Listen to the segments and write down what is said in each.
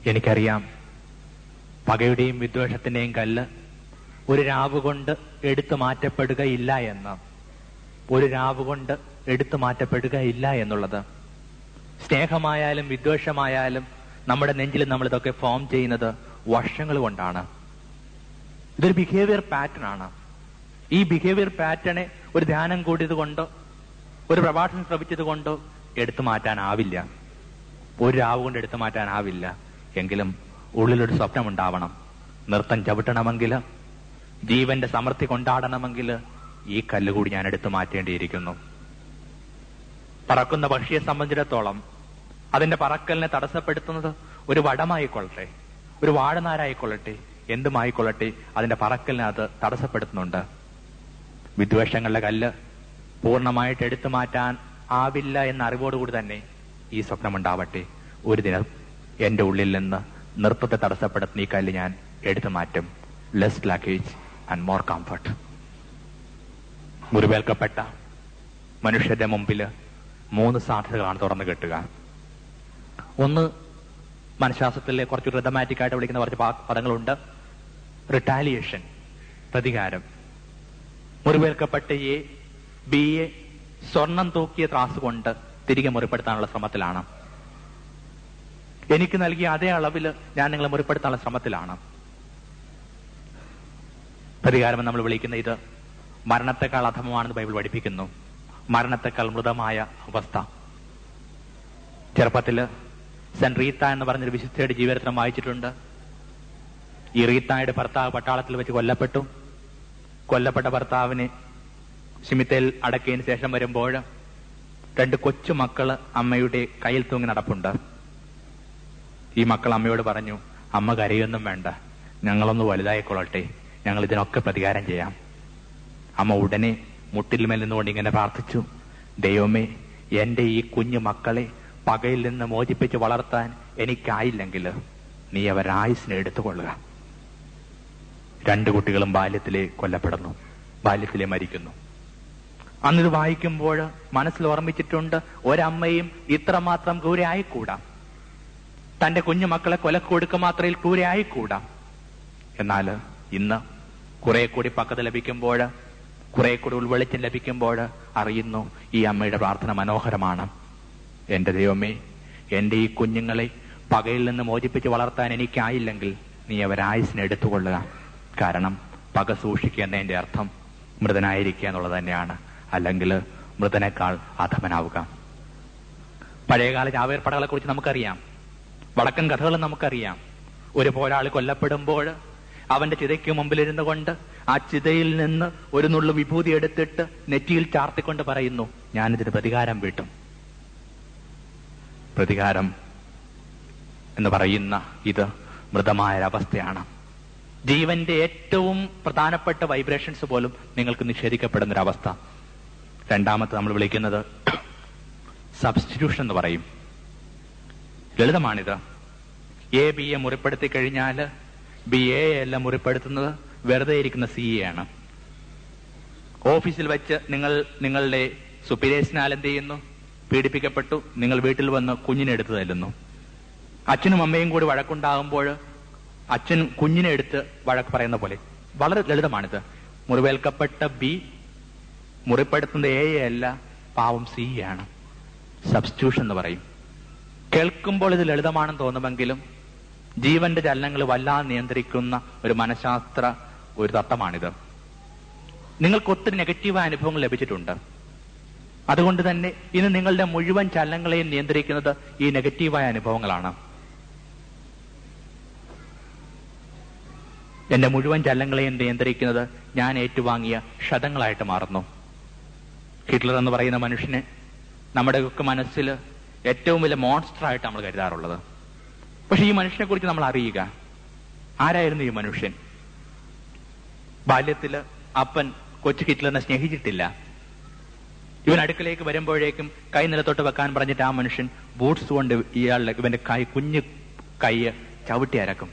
എനിക്കറിയാം പകയുടെയും വിദ്വേഷത്തിന്റെയും കല്ല് ഒരു രാവ് കൊണ്ട് എടുത്തു മാറ്റപ്പെടുകയില്ല എന്ന് ഒരു രാവ് കൊണ്ട് എടുത്തു മാറ്റപ്പെടുകയില്ല എന്നുള്ളത് സ്നേഹമായാലും വിദ്വേഷമായാലും നമ്മുടെ നെഞ്ചിൽ നമ്മൾ ഇതൊക്കെ ഫോം ചെയ്യുന്നത് വർഷങ്ങൾ കൊണ്ടാണ് ഇതൊരു ബിഹേവിയർ പാറ്റേൺ ആണ് ഈ ബിഹേവിയർ പാറ്റേണെ ഒരു ധ്യാനം കൂടിയത് കൊണ്ടോ ഒരു പ്രഭാഷണം ശ്രമിച്ചത് കൊണ്ടോ എടുത്തു മാറ്റാനാവില്ല ഒരു രാവ് കൊണ്ട് എടുത്തു മാറ്റാനാവില്ല എങ്കിലും ഉള്ളിലൊരു സ്വപ്നം ഉണ്ടാവണം നൃത്തം ചവിട്ടണമെങ്കിൽ ജീവന്റെ സമൃദ്ധി കൊണ്ടാടണമെങ്കിൽ ഈ കല്ല് കൂടി ഞാൻ എടുത്തു മാറ്റേണ്ടിയിരിക്കുന്നു പറക്കുന്ന പക്ഷിയെ സംബന്ധിച്ചിടത്തോളം അതിന്റെ പറക്കലിനെ തടസ്സപ്പെടുത്തുന്നത് ഒരു വടമായിക്കൊള്ളട്ടെ ഒരു വാഴനാരായിക്കൊള്ളട്ടെ എന്തുമായിക്കൊള്ളട്ടെ അതിന്റെ പറക്കലിനെ അത് തടസ്സപ്പെടുത്തുന്നുണ്ട് വിദ്വേഷങ്ങളുടെ കല്ല് പൂർണ്ണമായിട്ട് എടുത്തു മാറ്റാൻ ആവില്ല എന്ന അറിവോടുകൂടി തന്നെ ഈ സ്വപ്നമുണ്ടാവട്ടെ ഒരു ദിനം എന്റെ ഉള്ളിൽ നിന്ന് നൃത്തത്തെ തടസ്സപ്പെടുത്തുന്ന ഈ കല്ല് ഞാൻ എടുത്തു മാറ്റും less luggage and more comfort മുറിവേൽക്കപ്പെട്ട മനുഷ്യരുടെ മുമ്പിൽ മൂന്ന് സാധ്യതകളാണ് തുറന്നു കിട്ടുക ഒന്ന് മനഃശാസ്ത്രത്തിലെ കുറച്ച് റിതമാറ്റിക് ആയിട്ട് വിളിക്കുന്ന കുറച്ച് പാ- പദങ്ങളുണ്ട് റിട്ടാലിയേഷൻ പ്രതികാരം മുറിവേൽക്കപ്പെട്ട എ ബി എ സ്വർണം തൂക്കിയ ത്രാസ് കൊണ്ട് തിരികെ മുറിപ്പെടുത്താനുള്ള ശ്രമത്തിലാണ് എനിക്ക് നൽകിയ അതേ അളവിൽ ഞാൻ നിങ്ങളെ മുറിപ്പെടുത്താനുള്ള ശ്രമത്തിലാണ് പ്രതികാരം നമ്മൾ വിളിക്കുന്ന ഇത് മരണത്തെക്കാൾ അധമമാണെന്ന് ബൈബിൾ പഠിപ്പിക്കുന്നു മരണത്തെക്കാൾ മൃതമായ അവസ്ഥ ചെറുപ്പത്തില് സെന്റ് റീത്ത എന്ന് പറഞ്ഞൊരു വിശുദ്ധയുടെ ജീവചരിത്രം വായിച്ചിട്ടുണ്ട് ഈ റീത്തായുടെ ഭർത്താവ് പട്ടാളത്തിൽ വെച്ച് കൊല്ലപ്പെട്ടു കൊല്ലപ്പെട്ട ഭർത്താവിനെ സിമിത്തയിൽ അടക്കിയതിന് ശേഷം വരുമ്പോൾ രണ്ട് കൊച്ചു മക്കള് അമ്മയുടെ കയ്യിൽ തൂങ്ങി നടപ്പുണ്ട് ഈ മക്കൾ അമ്മയോട് പറഞ്ഞു അമ്മ കരയൊന്നും വേണ്ട ഞങ്ങളൊന്ന് വലുതായിക്കൊള്ളട്ടെ ഞങ്ങൾ ഇതിനൊക്കെ പ്രതികാരം ചെയ്യാം അമ്മ ഉടനെ മുട്ടിൽമേൽ നിന്നുകൊണ്ട് ഇങ്ങനെ പ്രാർത്ഥിച്ചു ദൈവമേ എന്റെ ഈ കുഞ്ഞു മക്കളെ പകയിൽ നിന്ന് മോചിപ്പിച്ച് വളർത്താൻ എനിക്കായില്ലെങ്കിൽ നീ അവരായുസിനെ എടുത്തുകൊള്ളുക രണ്ടു കുട്ടികളും ബാല്യത്തിലെ കൊല്ലപ്പെടുന്നു ബാല്യത്തിലെ മരിക്കുന്നു അന്നിത് വായിക്കുമ്പോൾ മനസ്സിൽ ഓർമ്മിച്ചിട്ടുണ്ട് ഒരമ്മയും ഇത്രമാത്രം ക്രൂരായിക്കൂടാ തന്റെ കുഞ്ഞു മക്കളെ കൊലക്ക് കൊടുക്കുക മാത്രയിൽ ക്രൂരായിക്കൂടാ എന്നാൽ ഇന്ന് കുറെ കൂടി പക്കത്ത് ലഭിക്കുമ്പോൾ കുറെ കൂടി ഉൾവെളിച്ചം ലഭിക്കുമ്പോൾ അറിയുന്നു ഈ അമ്മയുടെ പ്രാർത്ഥന മനോഹരമാണ് എന്റെ ദൈവമേ എന്റെ ഈ കുഞ്ഞുങ്ങളെ പകയിൽ നിന്ന് മോചിപ്പിച്ച് വളർത്താൻ എനിക്കായില്ലെങ്കിൽ നീ അവരായുസിനെ എടുത്തുകൊള്ളുക കാരണം പക സൂക്ഷിക്കുക എന്നതിന്റെ അർത്ഥം മൃതനായിരിക്കുക എന്നുള്ളത് തന്നെയാണ് അല്ലെങ്കിൽ മൃതനേക്കാൾ അധമനാവുക പഴയകാല ചാവേർപ്പടകളെ കുറിച്ച് നമുക്കറിയാം വടക്കൻ കഥകളും നമുക്കറിയാം ഒരു പോരാളി കൊല്ലപ്പെടുമ്പോൾ അവന്റെ ചിതയ്ക്ക് മുമ്പിലിരുന്നു കൊണ്ട് ആ ചിതയിൽ നിന്ന് ഒരു നുള്ളു വിഭൂതി എടുത്തിട്ട് നെറ്റിയിൽ ചാർത്തിക്കൊണ്ട് പറയുന്നു ഞാനിതിന് പ്രതികാരം വീട്ടും പ്രതികാരം എന്ന് പറയുന്ന ഇത് മൃതമായ ഒരവസ്ഥയാണ് ജീവന്റെ ഏറ്റവും പ്രധാനപ്പെട്ട വൈബ്രേഷൻസ് പോലും നിങ്ങൾക്ക് നിഷേധിക്കപ്പെടുന്ന ഒരു അവസ്ഥ രണ്ടാമത്തെ നമ്മൾ വിളിക്കുന്നത് സബ്സ്റ്റിറ്റ്യൂഷൻ എന്ന് പറയും ലളിതമാണിത് എ ബി എ മുറിപ്പെടുത്തി കഴിഞ്ഞാൽ ബി എ എല്ലാം മുറിപ്പെടുത്തുന്നത് വെറുതെ ഇരിക്കുന്ന സി എ ആണ് ഓഫീസിൽ വെച്ച് നിങ്ങൾ നിങ്ങളുടെ സുപ്പീരിയേഴ്സിനാൽ എന്ത് ചെയ്യുന്നു പീഡിപ്പിക്കപ്പെട്ടു നിങ്ങൾ വീട്ടിൽ വന്ന് കുഞ്ഞിനെ എടുത്തു തല്ലുന്നു അച്ഛനും അമ്മയും കൂടി വഴക്കുണ്ടാകുമ്പോൾ അച്ഛൻ കുഞ്ഞിനെ എടുത്ത് വഴക്ക് പറയുന്ന പോലെ വളരെ ലളിതമാണിത് മുറിവേൽക്കപ്പെട്ട ബി മുറിപ്പെടുത്തുന്ന എ അല്ല പാവം സി ആണ് സബ്സ്റ്റിറ്റ്യൂഷൻ എന്ന് പറയും കേൾക്കുമ്പോൾ ഇത് ലളിതമാണെന്ന് തോന്നുമെങ്കിലും ജീവന്റെ ചലനങ്ങൾ വല്ലാതെ നിയന്ത്രിക്കുന്ന ഒരു മനഃശാസ്ത്ര ഒരു തത്വമാണിത് നിങ്ങൾക്ക് ഒത്തിരി നെഗറ്റീവായ അനുഭവങ്ങൾ ലഭിച്ചിട്ടുണ്ട് അതുകൊണ്ട് തന്നെ ഇന്ന് നിങ്ങളുടെ മുഴുവൻ ചലനങ്ങളെയും നിയന്ത്രിക്കുന്നത് ഈ നെഗറ്റീവായ അനുഭവങ്ങളാണ് എന്റെ മുഴുവൻ ചലനങ്ങളെയും നിയന്ത്രിക്കുന്നത് ഞാൻ ഏറ്റുവാങ്ങിയ ക്ഷതങ്ങളായിട്ട് മാറുന്നു ഹിറ്റ്ലർ എന്ന് പറയുന്ന മനുഷ്യനെ നമ്മുടെയൊക്കെ മനസ്സിൽ ഏറ്റവും വലിയ മോൺസ്റ്റർ ആയിട്ട് നമ്മൾ കരുതാറുള്ളത് പക്ഷെ ഈ മനുഷ്യനെ കുറിച്ച് നമ്മൾ അറിയുക ആരായിരുന്നു ഈ മനുഷ്യൻ ബാല്യത്തില് അപ്പൻ കൊച്ചു ഹിറ്റ്ലറിനെ സ്നേഹിച്ചിട്ടില്ല ഇവൻ അടുക്കലേക്ക് വരുമ്പോഴേക്കും കൈ നിലത്തോട്ട് വെക്കാൻ പറഞ്ഞിട്ട് ആ മനുഷ്യൻ ബൂട്ട്സ് കൊണ്ട് ഇയാളുടെ ഇവന്റെ കൈ കുഞ്ഞു കൈ ചവിട്ടി അരക്കും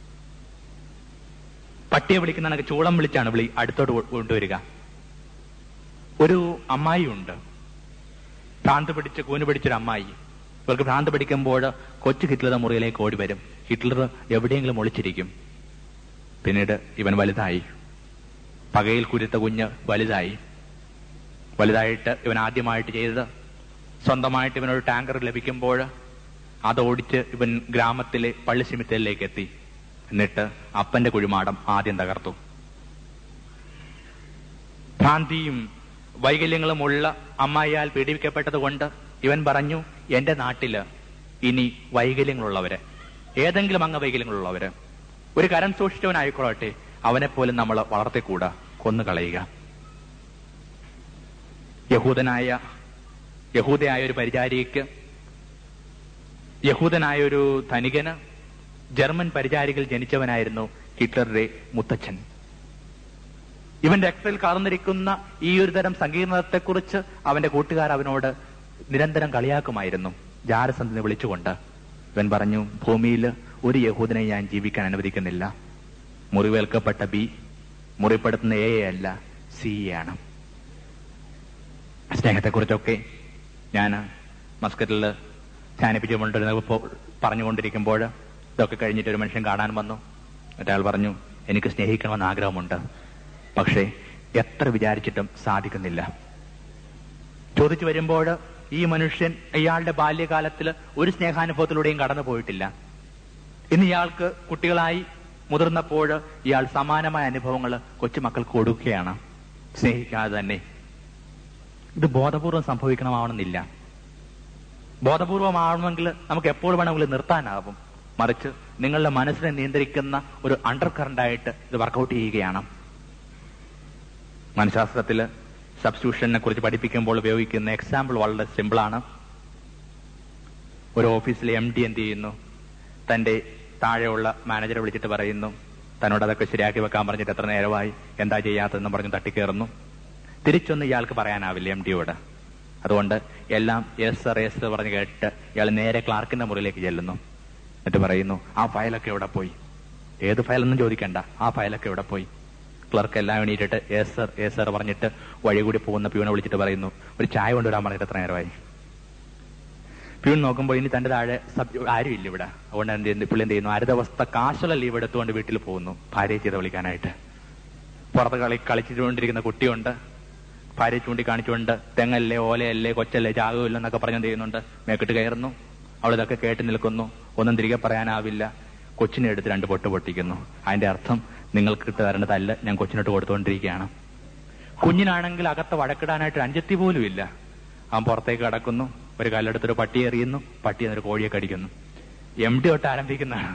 പട്ടിയെ വിളിക്കുന്ന കണക്ക് ചൂളം വിളിച്ചാണ് വിളി അടുത്തോട്ട് കൊ- കൊണ്ടുവരിക ഒരു അമ്മായി ഉണ്ട് ഭ്രാന്ത് പിടിച്ച് കൂന് പിടിച്ചൊരു അമ്മായി ഇവർക്ക് ഭ്രാന്ത് പിടിക്കുമ്പോൾ കൊച്ചു ഹിറ്റ്ലറുടെ മുറിയിലേക്ക് ഓടി വരും ഹിറ്റ്ലർ എവിടെയെങ്കിലും ഒളിച്ചിരിക്കും പിന്നീട് ഇവൻ വലുതായി പകയിൽ കുരുത്ത കുഞ്ഞ് വലുതായി വലുതായിട്ട് ഇവൻ ആദ്യമായിട്ട് ചെയ്തത് സ്വന്തമായിട്ട് ഇവനൊരു ടാങ്കർ ലഭിക്കുമ്പോൾ അത് ഓടിച്ച് ഇവൻ ഗ്രാമത്തിലെ പള്ളിസിമിത്തലിലേക്ക് എത്തി എന്നിട്ട് അപ്പന്റെ കുഴിമാടം ആദ്യം തകർത്തു ഭ്രാന്തിയും വൈകല്യങ്ങളുമുള്ള അമ്മായിയാൽ പീഡിപ്പിക്കപ്പെട്ടത് കൊണ്ട് ഇവൻ പറഞ്ഞു എന്റെ നാട്ടില് ഇനി വൈകല്യങ്ങളുള്ളവര് ഏതെങ്കിലും അംഗ വൈകല്യങ്ങളുള്ളവര് ഒരു കരം സൂക്ഷിച്ചവനായിക്കൊള്ളട്ടെ അവനെ പോലും നമ്മൾ വളർത്തിക്കൂടാ കൊന്നു കളയുക യഹൂദനായ യഹൂദയായ ഒരു പരിചാരികയ്ക്ക് യഹൂദനായ ഒരു ധനികന് ജർമ്മൻ പരിചാരികൾ ജനിച്ചവനായിരുന്നു ഹിറ്റ്ലറുടെ മുത്തച്ഛൻ ഇവൻ രക്തത്തിൽ കലർന്നിരിക്കുന്ന ഈ ഒരു തരം സങ്കീർണതത്തെക്കുറിച്ച് അവന്റെ കൂട്ടുകാർ അവനോട് നിരന്തരം കളിയാക്കുമായിരുന്നു ജാരസന്ധിനെ വിളിച്ചുകൊണ്ട് ഇവൻ പറഞ്ഞു ഭൂമിയിൽ ഒരു യഹൂദനെ ഞാൻ ജീവിക്കാൻ അനുവദിക്കുന്നില്ല മുറിവേൽക്കപ്പെട്ട ബി മുറിപ്പെടുത്തുന്ന എ അല്ല സി ആണ് സ്നേഹത്തെക്കുറിച്ചൊക്കെ ഞാൻ മസ്കറ്റിൽ ധ്യാനിപ്പിച്ചുകൊണ്ടിരുന്നപ്പോൾ പറഞ്ഞുകൊണ്ടിരിക്കുമ്പോൾ ഇതൊക്കെ കഴിഞ്ഞിട്ട് ഒരു മനുഷ്യൻ കാണാൻ വന്നു മറ്റയാൾ പറഞ്ഞു എനിക്ക് സ്നേഹിക്കണമെന്ന് ആഗ്രഹമുണ്ട് പക്ഷേ എത്ര വിചാരിച്ചിട്ടും സാധിക്കുന്നില്ല ചോദിച്ചു വരുമ്പോൾ ഈ മനുഷ്യൻ ഇയാളുടെ ബാല്യകാലത്തിൽ ഒരു സ്നേഹാനുഭവത്തിലൂടെയും കടന്നു പോയിട്ടില്ല ഇന്ന് ഇയാൾക്ക് കുട്ടികളായി മുതിർന്നപ്പോൾ ഇയാൾ സമാനമായ അനുഭവങ്ങൾ കൊച്ചുമക്കൾക്ക് കൊടുക്കുകയാണ് സ്നേഹിക്കാതെ തന്നെ ഇത് ബോധപൂർവം സംഭവിക്കണമാവണമെന്നില്ല ബോധപൂർവമാവണമെങ്കിൽ നമുക്ക് എപ്പോൾ വേണമെങ്കിലും നിർത്താനാവും മറിച്ച് നിങ്ങളുടെ മനസ്സിനെ നിയന്ത്രിക്കുന്ന ഒരു അണ്ടർ കറണ്ടായിട്ട് ഇത് വർക്കൗട്ട് ചെയ്യുകയാണ് മനഃശാസ്ത്രത്തില് സബ്സ്റ്റിറ്റ്യൂഷനെ കുറിച്ച് പഠിപ്പിക്കുമ്പോൾ ഉപയോഗിക്കുന്ന എക്സാമ്പിൾ വളരെ സിമ്പിളാണ് ഒരു ഓഫീസിലെ എം ഡി എന്ത് ചെയ്യുന്നു തന്റെ താഴെയുള്ള മാനേജറെ വിളിച്ചിട്ട് പറയുന്നു തന്നോട് അതൊക്കെ ശരിയാക്കി വെക്കാൻ പറഞ്ഞിട്ട് എത്ര നേരമായി എന്താ ചെയ്യാത്തതെന്ന് പറഞ്ഞു തട്ടിക്കയറുന്നു തിരിച്ചൊന്നും ഇയാൾക്ക് പറയാനാവില്ല എം ഡിയോട് അതുകൊണ്ട് എല്ലാം എസ് സർ എസ് സർ പറഞ്ഞ് കേട്ട് ഇയാൾ നേരെ ക്ലാർക്കിന്റെ മുറിയിലേക്ക് ചെല്ലുന്നു എന്നിട്ട് പറയുന്നു ആ ഫയലൊക്കെ എവിടെ പോയി ഏത് ഫയലൊന്നും ചോദിക്കണ്ട ആ ഫയലൊക്കെ എവിടെ പോയി ക്ലർക്ക് എല്ലാം എണീറ്റിട്ട് എസ് സർ എസ് സർ പറഞ്ഞിട്ട് വഴി കൂടി പോകുന്ന പ്യൂനെ വിളിച്ചിട്ട് പറയുന്നു ഒരു ചായ കൊണ്ടുവരാൻ പറഞ്ഞിട്ട് എത്ര നേരമായി പ്യൂൺ നോക്കുമ്പോൾ ഇനി തന്റെ താഴെ സബ് ആരും ഇല്ല ഇവിടെ അതുകൊണ്ട് എന്ത് ചെയ്യുന്നു പുള്ളി എന്ത് ചെയ്യുന്നു അര ദിവസത്തെ കാശുള്ള ലീവ് എടുത്തുകൊണ്ട് വീട്ടിൽ പോകുന്നു ഭാര്യയെ ചെയ്ത് വിളിക്കാനായിട്ട് പുറത്ത് കളി കളിച്ചുകൊണ്ടിരിക്കുന്ന കുട്ടിയുണ്ട് ഭാര്യ ചൂണ്ടിക്കാണിച്ചുകൊണ്ട് തെങ്ങല്ലേ ഓലയല്ലേ കൊച്ചല്ലേ ചാകുമില്ല എന്നൊക്കെ പറഞ്ഞു ചെയ്യുന്നുണ്ട് മേക്കിട്ട് കയറുന്നു അവൾ ഇതൊക്കെ കേട്ട് നിൽക്കുന്നു ഒന്നും തിരികെ പറയാനാവില്ല കൊച്ചിനെ എടുത്ത് രണ്ട് പൊട്ട് പൊട്ടിക്കുന്നു അതിന്റെ അർത്ഥം നിങ്ങൾക്ക് ഇട്ട് തരേണ്ട തല്ല് ഞാൻ കൊച്ചിനിട്ട് കൊടുത്തുകൊണ്ടിരിക്കുകയാണ് കുഞ്ഞിനാണെങ്കിൽ അകത്ത് വഴക്കിടാനായിട്ട് അഞ്ചത്തി പോലും ഇല്ല അവൻ പുറത്തേക്ക് കടക്കുന്നു ഒരു കല്ലെടുത്തൊരു പട്ടി എറിയുന്നു പട്ടി എന്നൊരു കോഴിയെ കടിക്കുന്നു എം ഡി തൊട്ട് ആരംഭിക്കുന്നതാണ്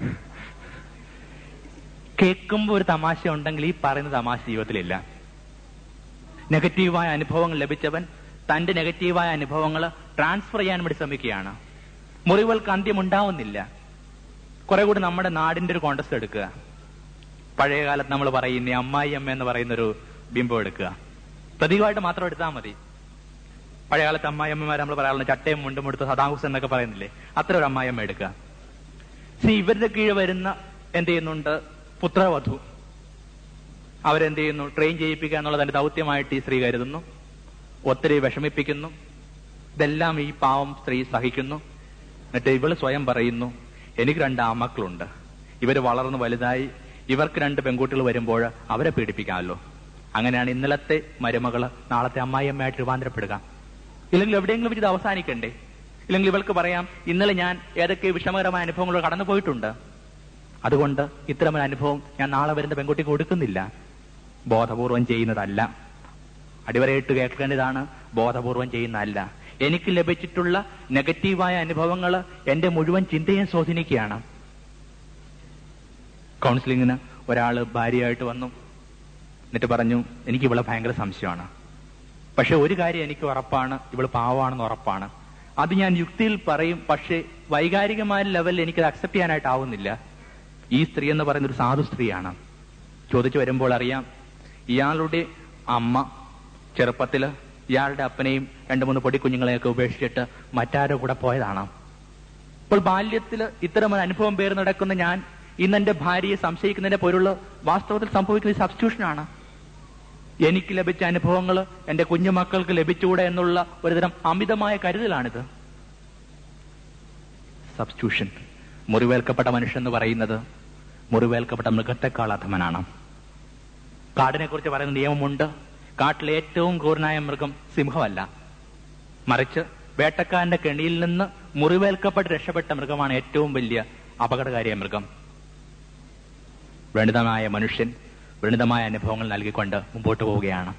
കേൾക്കുമ്പോൾ ഒരു തമാശ ഉണ്ടെങ്കിൽ ഈ പറയുന്ന തമാശ ജീവിതത്തിലില്ല നെഗറ്റീവായ അനുഭവങ്ങൾ ലഭിച്ചവൻ തന്റെ നെഗറ്റീവായ അനുഭവങ്ങൾ ട്രാൻസ്ഫർ ചെയ്യാൻ വേണ്ടി ശ്രമിക്കുകയാണ് മുറിവുകൾക്ക് അന്ത്യം ഉണ്ടാവുന്നില്ല കുറെ കൂടി നമ്മുടെ നാടിന്റെ ഒരു കോണ്ടസ്റ്റ് എടുക്കുക പഴയ കാലത്ത് നമ്മൾ പറയുന്ന അമ്മായി അമ്മ എന്ന് പറയുന്ന ഒരു ബിംബം എടുക്കുക പ്രതീകമായിട്ട് മാത്രം എടുത്താൽ മതി പഴയ കാലത്ത് അമ്മായിയമ്മമാർ നമ്മൾ പറയാറുണ്ട് ചട്ടയും മുണ്ടും എടുത്ത് സദാഹുസ് എന്നൊക്കെ പറയുന്നില്ലേ അത്ര ഒരു അമ്മായിയമ്മ എടുക്കുക സി ഇവരുടെ കീഴ് വരുന്ന എന്ത് ചെയ്യുന്നുണ്ട് പുത്രവധു അവരെന്ത് ചെയ്യുന്നു ട്രെയിൻ ചെയ്യിപ്പിക്കുക എന്നുള്ളത് തന്റെ ദൗത്യമായിട്ട് ഈ സ്ത്രീ കരുതുന്നു ഒത്തിരി വിഷമിപ്പിക്കുന്നു ഇതെല്ലാം ഈ പാവം സ്ത്രീ സഹിക്കുന്നു എന്നിട്ട് ഇവള് സ്വയം പറയുന്നു എനിക്ക് രണ്ട് ആമക്കളുണ്ട് ഇവര് വളർന്നു വലുതായി ഇവർക്ക് രണ്ട് പെൺകുട്ടികൾ വരുമ്പോൾ അവരെ പീഡിപ്പിക്കാമല്ലോ അങ്ങനെയാണ് ഇന്നലത്തെ മരുമകള് നാളത്തെ അമ്മായിയമ്മയായിട്ട് രൂപാന്തരപ്പെടുക ഇല്ലെങ്കിൽ എവിടെയെങ്കിലും വെച്ച് ഇത് അവസാനിക്കണ്ടേ ഇല്ലെങ്കിൽ ഇവൾക്ക് പറയാം ഇന്നലെ ഞാൻ ഏതൊക്കെ വിഷമകരമായ അനുഭവങ്ങൾ കടന്നു പോയിട്ടുണ്ട് അതുകൊണ്ട് ഇത്തരമൊരു അനുഭവം ഞാൻ നാളെ വരുന്ന പെൺകുട്ടിക്ക് കൊടുക്കുന്നില്ല ബോധപൂർവം ചെയ്യുന്നതല്ല അടിവരയിട്ട് കേൾക്കേണ്ടതാണ് ബോധപൂർവം ചെയ്യുന്നതല്ല എനിക്ക് ലഭിച്ചിട്ടുള്ള നെഗറ്റീവായ അനുഭവങ്ങൾ എന്റെ മുഴുവൻ ചിന്തയെ സ്വാധീനിക്കുകയാണ് കൗൺസിലിങ്ങിന് ഒരാള് ഭാര്യയായിട്ട് വന്നു എന്നിട്ട് പറഞ്ഞു എനിക്ക് ഇവളെ ഭയങ്കര സംശയമാണ് പക്ഷെ ഒരു കാര്യം എനിക്ക് ഉറപ്പാണ് ഇവള് പാവമാണെന്ന് ഉറപ്പാണ് അത് ഞാൻ യുക്തിയിൽ പറയും പക്ഷേ വൈകാരികമായ ലെവലിൽ എനിക്കത് അക്സെപ്റ്റ് ചെയ്യാനായിട്ടാവുന്നില്ല ഈ സ്ത്രീ എന്ന് പറയുന്ന ഒരു സാധു സ്ത്രീയാണ് ചോദിച്ചു വരുമ്പോൾ അറിയാം ഇയാളുടെ അമ്മ ചെറുപ്പത്തില് ഇയാളുടെ അപ്പനെയും രണ്ടു മൂന്ന് പൊടിക്കുഞ്ഞുങ്ങളെയൊക്കെ ഉപേക്ഷിച്ചിട്ട് മറ്റാരോ കൂടെ പോയതാണ് അപ്പോൾ ബാല്യത്തിൽ ഇത്തരം ഒരു അനുഭവം പേര് നടക്കുന്ന ഞാൻ ഇന്ന് എന്റെ ഭാര്യയെ സംശയിക്കുന്നതിന്റെ പൊരുള് വാസ്തവത്തിൽ സംഭവിക്കുന്ന സബ്സ്റ്റിറ്റ്യൂഷനാണ് എനിക്ക് ലഭിച്ച അനുഭവങ്ങൾ എന്റെ കുഞ്ഞുമക്കൾക്ക് ലഭിച്ചുകൂടെ എന്നുള്ള ഒരുതരം അമിതമായ കരുതലാണിത് സബ്സ്റ്റിറ്റ്യൂഷൻ മുറിവേൽക്കപ്പെട്ട മനുഷ്യൻ എന്ന് പറയുന്നത് മുറിവേൽക്കപ്പെട്ട മൃഗത്തെക്കാൾ അധമനാണ് കാടിനെ കുറിച്ച് പറയുന്ന നിയമമുണ്ട് കാട്ടിലെ ഏറ്റവും ക്രൂരനായ മൃഗം സിംഹമല്ല മറിച്ച് വേട്ടക്കാരന്റെ കെണിയിൽ നിന്ന് മുറിവേൽക്കപ്പെട്ട് രക്ഷപ്പെട്ട മൃഗമാണ് ഏറ്റവും വലിയ അപകടകാരിയ മൃഗം വ്രണിതമായ മനുഷ്യൻ വ്രണിതമായ അനുഭവങ്ങൾ നൽകിക്കൊണ്ട് മുമ്പോട്ട് പോവുകയാണ്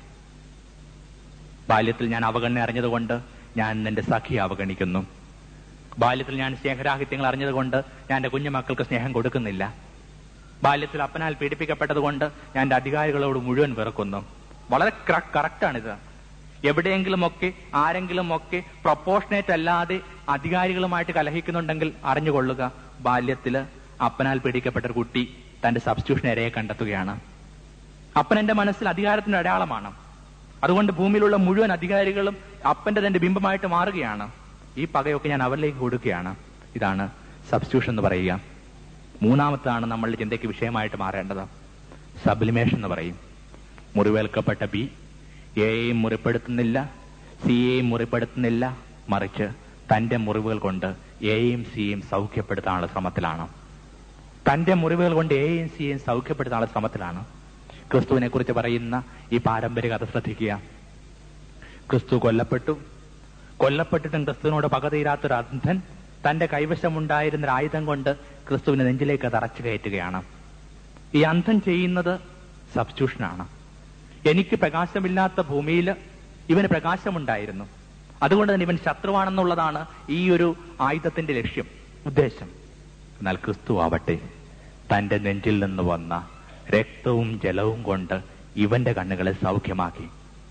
ബാല്യത്തിൽ ഞാൻ അവഗണന അറിഞ്ഞതുകൊണ്ട് ഞാൻ എന്റെ സഖിയെ അവഗണിക്കുന്നു ബാല്യത്തിൽ ഞാൻ സ്നേഹരാഹിത്യങ്ങൾ അറിഞ്ഞതുകൊണ്ട് ഞാൻ എന്റെ കുഞ്ഞുമക്കൾക്ക് സ്നേഹം കൊടുക്കുന്നില്ല ബാല്യത്തിൽ അപ്പനാൽ പീഡിപ്പിക്കപ്പെട്ടതുകൊണ്ട് ഞാൻ എന്റെ അധികാരികളോട് മുഴുവൻ വെറുക്കുന്നു വളരെ കറക്റ്റാണിത് എവിടെയെങ്കിലുമൊക്കെ ആരെങ്കിലുമൊക്കെ പ്രൊപ്പോർഷനേറ്റ് അല്ലാതെ അധികാരികളുമായിട്ട് കലഹിക്കുന്നുണ്ടെങ്കിൽ അറിഞ്ഞുകൊള്ളുക ബാല്യത്തില് അപ്പനാൽ പീഡിക്കപ്പെട്ട ഒരു കുട്ടി തന്റെ സബ്സ്റ്റിറ്റ്യൂഷൻ ഇരയെ കണ്ടെത്തുകയാണ് അപ്പൻ എന്റെ മനസ്സിൽ അധികാരത്തിന്റെ അടയാളമാണ് അതുകൊണ്ട് ഭൂമിയിലുള്ള മുഴുവൻ അധികാരികളും അപ്പന്റെ തന്റെ ബിംബമായിട്ട് മാറുകയാണ് ഈ പകയൊക്കെ ഞാൻ അവരിലേക്ക് കൊടുക്കുകയാണ് ഇതാണ് സബ്സ്റ്റിറ്റ്യൂഷൻ എന്ന് പറയുക മൂന്നാമത്താണ് നമ്മളുടെ ചിന്തയ്ക്ക് വിഷയമായിട്ട് മാറേണ്ടത് സബ്ലിമേഷൻ എന്ന് പറയും മുറിവേൽക്കപ്പെട്ട ബി എയെയും മുറിപ്പെടുത്തുന്നില്ല സിയെയും മുറിപ്പെടുത്തുന്നില്ല മറിച്ച് തന്റെ മുറിവുകൾ കൊണ്ട് എയും സിയും സൗഖ്യപ്പെടുത്താനുള്ള ശ്രമത്തിലാണ് തന്റെ മുറിവുകൾ കൊണ്ട് എയും സിയും സൗഖ്യപ്പെടുത്താനുള്ള ശ്രമത്തിലാണ് ക്രിസ്തുവിനെ കുറിച്ച് പറയുന്ന ഈ പാരമ്പര്യ കഥ ശ്രദ്ധിക്കുക ക്രിസ്തു കൊല്ലപ്പെട്ടു കൊല്ലപ്പെട്ടിട്ടും ക്രിസ്തുവിനോട് പകതീരാത്തൊരു അന്ധൻ തന്റെ കൈവശമുണ്ടായിരുന്ന ഒരു ആയുധം കൊണ്ട് ക്രിസ്തുവിനെ നെഞ്ചിലേക്ക് തറച്ചു കയറ്റുകയാണ് ഈ അന്ധൻ ചെയ്യുന്നത് സബ്സ്റ്റിറ്റ്യൂഷനാണ് എനിക്ക് പ്രകാശമില്ലാത്ത ഭൂമിയിൽ ഇവന് പ്രകാശമുണ്ടായിരുന്നു അതുകൊണ്ട് തന്നെ ഇവൻ ശത്രുവാണെന്നുള്ളതാണ് ഈ ഒരു ആയുധത്തിന്റെ ലക്ഷ്യം ഉദ്ദേശം എന്നാൽ ക്രിസ്തു ആവട്ടെ തന്റെ നെഞ്ചിൽ നിന്ന് വന്ന രക്തവും ജലവും കൊണ്ട് ഇവന്റെ കണ്ണുകളെ സൗഖ്യമാക്കി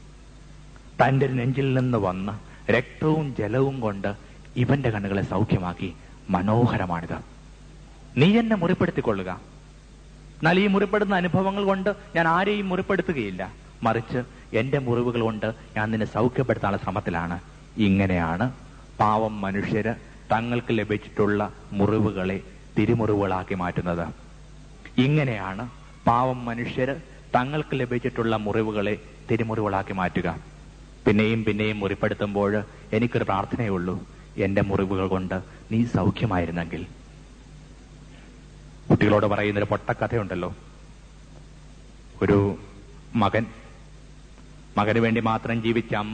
തന്റെ നെഞ്ചിൽ നിന്ന് വന്ന രക്തവും ജലവും കൊണ്ട് ഇവന്റെ കണ്ണുകളെ സൗഖ്യമാക്കി മനോഹരമാണിത് നീ എന്നെ മുറിപ്പെടുത്തിക്കൊള്ളുക എന്നാൽ ഈ മുറിപ്പെടുന്ന അനുഭവങ്ങൾ കൊണ്ട് ഞാൻ ആരെയും മുറിപ്പെടുത്തുകയില്ല മറിച്ച് എന്റെ മുറിവുകൾ കൊണ്ട് ഞാൻ നിന്നെ സൗഖ്യപ്പെടുത്താനുള്ള ശ്രമത്തിലാണ് ഇങ്ങനെയാണ് പാവം മനുഷ്യര് തങ്ങൾക്ക് ലഭിച്ചിട്ടുള്ള മുറിവുകളെ തിരുമുറിവുകളാക്കി മാറ്റുന്നത് ഇങ്ങനെയാണ് പാവം മനുഷ്യര് തങ്ങൾക്ക് ലഭിച്ചിട്ടുള്ള മുറിവുകളെ തിരുമുറിവുകളാക്കി മാറ്റുക പിന്നെയും പിന്നെയും മുറിപ്പെടുത്തുമ്പോൾ എനിക്കൊരു പ്രാർത്ഥനയുള്ളൂ എന്റെ മുറിവുകൾ കൊണ്ട് നീ സൗഖ്യമായിരുന്നെങ്കിൽ കുട്ടികളോട് പറയുന്നൊരു പൊട്ടക്കഥയുണ്ടല്ലോ ഒരു മകൻ മകന് വേണ്ടി മാത്രം ജീവിച്ച അമ്മ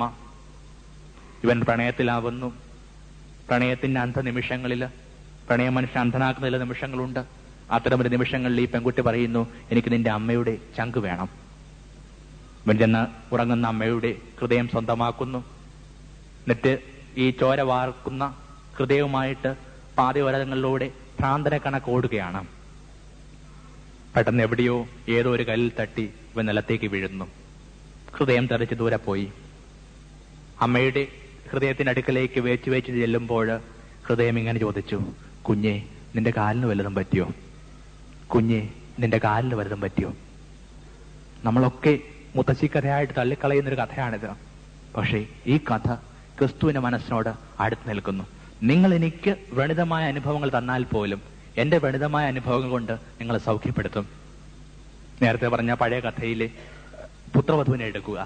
ഇവൻ പ്രണയത്തിലാവുന്നു പ്രണയത്തിന്റെ അന്ധ നിമിഷങ്ങളിൽ പ്രണയ മനുഷ്യൻ അന്ധനാക്കുന്ന ചില നിമിഷങ്ങളുണ്ട് അത്തരമൊരു നിമിഷങ്ങളിൽ ഈ പെൺകുട്ടി പറയുന്നു എനിക്ക് നിന്റെ അമ്മയുടെ ചങ്ക് വേണം ഇവൻ ചെന്ന് ഉറങ്ങുന്ന അമ്മയുടെ ഹൃദയം സ്വന്തമാക്കുന്നു എന്നിട്ട് ഈ ചോര വാർക്കുന്ന ഹൃദയവുമായിട്ട് പാതയോരങ്ങളിലൂടെ ഭ്രാന്തനെ കണക്ക് ഓടുകയാണ് പെട്ടെന്ന് എവിടെയോ ഏതോ ഒരു കല്ലിൽ തട്ടി ഇവൻ നിലത്തേക്ക് വീഴുന്നു ഹൃദയം തെറിച്ച് ദൂരെ പോയി അമ്മയുടെ ഹൃദയത്തിന്റെ അടുക്കലേക്ക് വേച്ച് വേച്ച് ചെല്ലുമ്പോൾ ഹൃദയം ഇങ്ങനെ ചോദിച്ചു കുഞ്ഞെ നിന്റെ കാലിന് വല്ലതും പറ്റിയോ കുഞ്ഞെ നിന്റെ കാലിന് വല്ലതും പറ്റിയോ നമ്മളൊക്കെ മുത്തശ്ശി കഥയായിട്ട് തള്ളിക്കളയുന്ന ഒരു കഥയാണിത് പക്ഷേ ഈ കഥ ക്രിസ്തുവിന്റെ മനസ്സിനോട് അടുത്ത് നിൽക്കുന്നു നിങ്ങൾ എനിക്ക് വ്രണിതമായ അനുഭവങ്ങൾ തന്നാൽ പോലും എന്റെ വ്രണിതമായ അനുഭവങ്ങൾ കൊണ്ട് നിങ്ങളെ സൗഖ്യപ്പെടുത്തും നേരത്തെ പറഞ്ഞ പഴയ കഥയിലെ പുത്രവധുവിനെ എടുക്കുക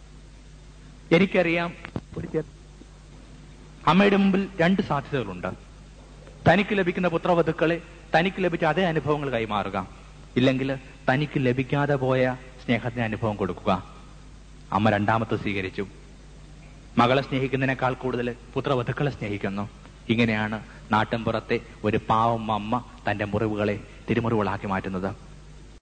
എനിക്കറിയാം ഒരു ചെ- അമ്മയുടെ മുമ്പിൽ രണ്ട് സാധ്യതകളുണ്ട് തനിക്ക് ലഭിക്കുന്ന പുത്രവധുക്കളെ തനിക്ക് ലഭിച്ച അതേ അനുഭവങ്ങൾ കൈമാറുക ഇല്ലെങ്കിൽ തനിക്ക് ലഭിക്കാതെ പോയ സ്നേഹത്തിന് അനുഭവം കൊടുക്കുക അമ്മ രണ്ടാമത്തെ സ്വീകരിച്ചു മകളെ സ്നേഹിക്കുന്നതിനേക്കാൾ കൂടുതൽ പുത്രവധുക്കളെ സ്നേഹിക്കുന്നു ഇങ്ങനെയാണ് നാട്ടിൻപുറത്തെ ഒരു പാവം അമ്മ തന്റെ മുറിവുകളെ തിരുമുറിവുകളാക്കി മാറ്റുന്നത്